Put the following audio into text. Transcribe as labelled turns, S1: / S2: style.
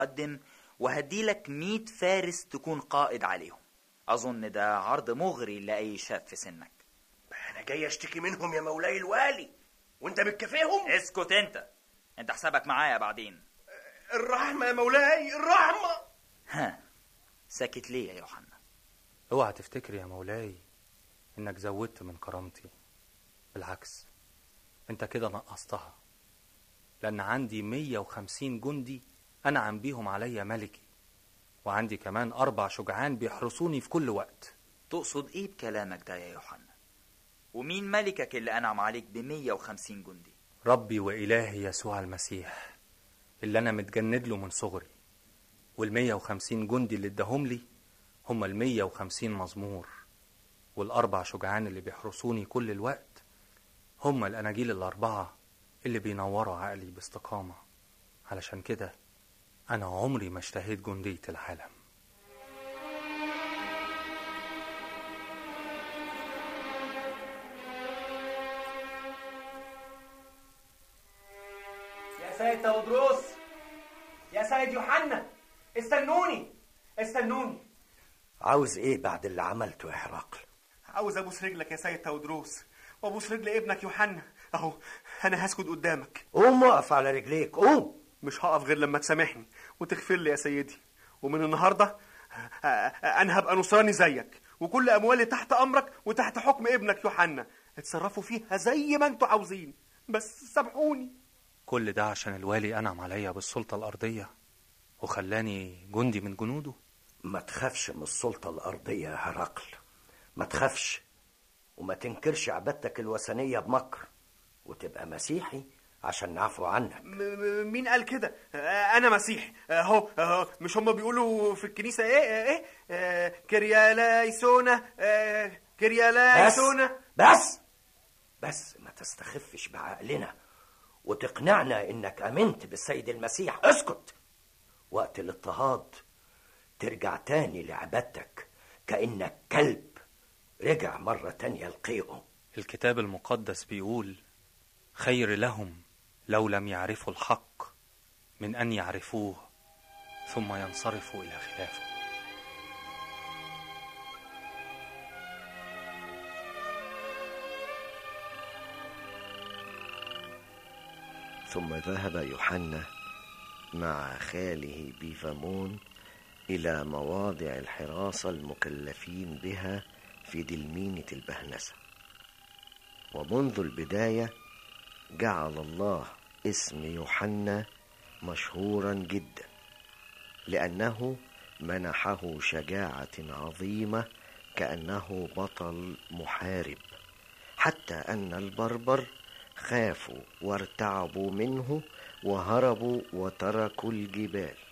S1: قدم وهديلك مية فارس تكون قائد عليهم أظن ده عرض مغري لأي شاب في سنك
S2: انا جاي اشتكي منهم يا مولاي الوالي وانت بتكافئهم
S1: اسكت انت انت حسابك معايا بعدين
S2: الرحمه يا مولاي الرحمه
S1: ها ساكت ليه يا يوحنا
S3: اوعى تفتكر يا مولاي انك زودت من كرامتي بالعكس انت كده نقصتها لان عندي مية وخمسين جندي انعم بيهم عليا ملكي وعندي كمان اربع شجعان بيحرسوني في كل وقت
S1: تقصد ايه بكلامك ده يا يوحنا ومين ملكك اللي انعم عليك بمية وخمسين جندي
S3: ربي وإلهي يسوع المسيح اللي أنا متجند له من صغري والمية وخمسين جندي اللي اداهم لي هما المية وخمسين مزمور والأربع شجعان اللي بيحرسوني كل الوقت هما الأناجيل الأربعة اللي بينوروا عقلي باستقامة علشان كده أنا عمري ما اشتهيت جندية العالم
S4: يا سيد تودروس يا سيد يوحنا استنوني استنوني
S2: عاوز ايه بعد اللي عملته يا هرقل
S5: عاوز ابوس رجلك يا سيد تودروس وابوس رجل ابنك يوحنا اهو انا هسجد قدامك
S2: قوم اقف على رجليك قوم
S5: مش هقف غير لما تسامحني وتغفر لي يا سيدي ومن النهارده آه، آه، انا هبقى نصراني زيك وكل اموالي تحت امرك وتحت حكم ابنك يوحنا اتصرفوا فيها زي ما انتوا عاوزين بس سامحوني
S3: كل ده عشان الوالي أنعم عليا بالسلطة الأرضية وخلاني جندي من جنوده
S2: ما تخافش من السلطة الأرضية يا هرقل ما تخافش وما تنكرش عبادتك الوثنية بمكر وتبقى مسيحي عشان نعفو عنك
S5: م- م- مين قال كده آه، انا مسيحي اهو اهو مش هم بيقولوا في الكنيسه ايه آه، ايه آه، كريالايسونا آه،
S2: بس
S5: كريالايسونا
S2: بس بس ما تستخفش بعقلنا وتقنعنا انك امنت بالسيد المسيح اسكت وقت الاضطهاد ترجع تاني لعبادتك كأنك كلب رجع مرة تانية لقيئه
S3: الكتاب المقدس بيقول خير لهم لو لم يعرفوا الحق من أن يعرفوه ثم ينصرفوا إلى خلافه
S6: ثم ذهب يوحنا مع خاله بيفامون إلى مواضع الحراسة المكلفين بها في دلمينة البهنسة ومنذ البداية جعل الله اسم يوحنا مشهورا جدا لأنه منحه شجاعة عظيمة كأنه بطل محارب حتى أن البربر خافوا وارتعبوا منه وهربوا وتركوا الجبال